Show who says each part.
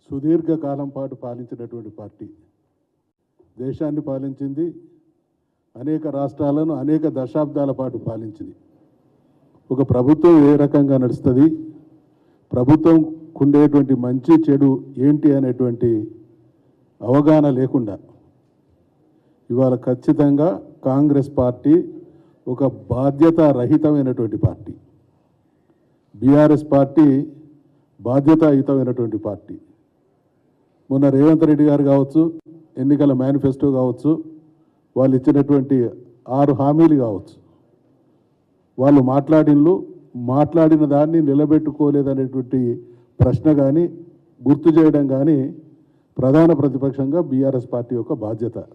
Speaker 1: సుదీర్ఘకాలం పాటు పాలించినటువంటి పార్టీ దేశాన్ని పాలించింది అనేక రాష్ట్రాలను అనేక దశాబ్దాల పాటు పాలించింది ఒక ప్రభుత్వం ఏ రకంగా నడుస్తుంది ప్రభుత్వం ఉండేటువంటి మంచి చెడు ఏంటి అనేటువంటి అవగాహన లేకుండా ఇవాళ ఖచ్చితంగా కాంగ్రెస్ పార్టీ ఒక బాధ్యత రహితమైనటువంటి పార్టీ బీఆర్ఎస్ పార్టీ బాధ్యతాయుతమైనటువంటి పార్టీ మొన్న రేవంత్ రెడ్డి గారు కావచ్చు ఎన్నికల మేనిఫెస్టో కావచ్చు వాళ్ళు ఇచ్చినటువంటి ఆరు హామీలు కావచ్చు వాళ్ళు మాట్లాడినలు మాట్లాడిన దాన్ని నిలబెట్టుకోలేదనేటువంటి ప్రశ్న కానీ గుర్తు చేయడం కానీ ప్రధాన ప్రతిపక్షంగా బీఆర్ఎస్ పార్టీ యొక్క బాధ్యత